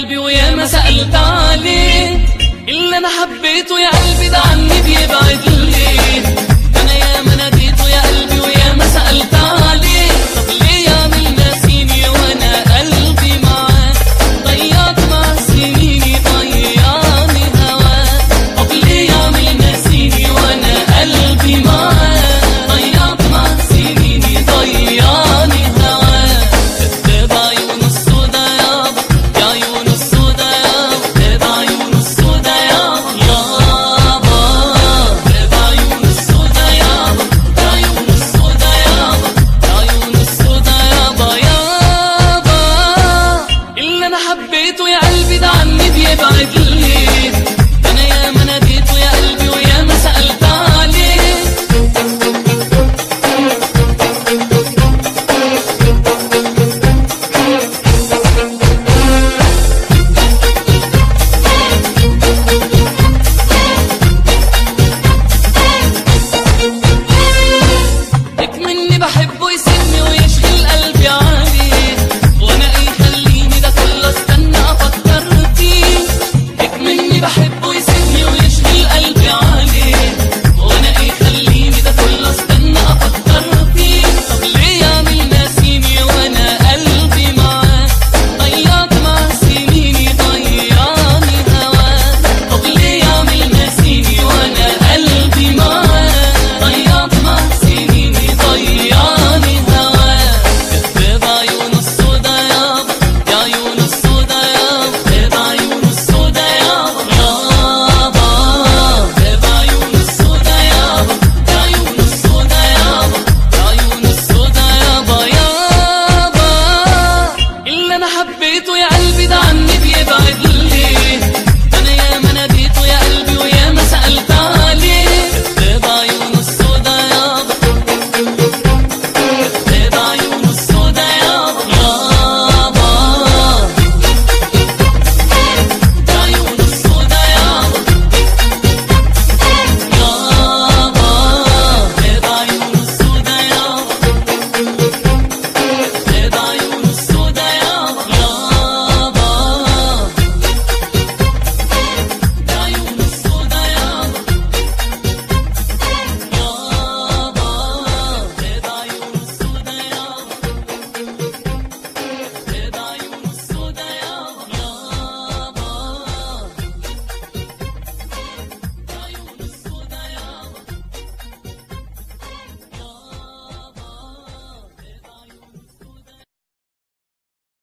قلبي ويا ما سألت عليه اللي انا حبيته يا قلبي ده عني بيبعد ليه ده انا يا ما ناديته يا قلبي ويا ما سألت عليه طب ليه يعمل ناسيني وانا قلبي معاه ضيعت مع سنيني ضيعني هواه طب ليه يعمل ناسيني وانا قلبي معاه ضيعت مع سنيني ضيعني هواه كداب عيونه السودا يابا يا عيونه السودا يابا كداب عيونه السودا يابا يابا كداب عيونه السودا يابا يا عيونه السودا يابا يا عيونه السودا يابا يابا اللي انا حبيته يا قلبي ده عني بيبعد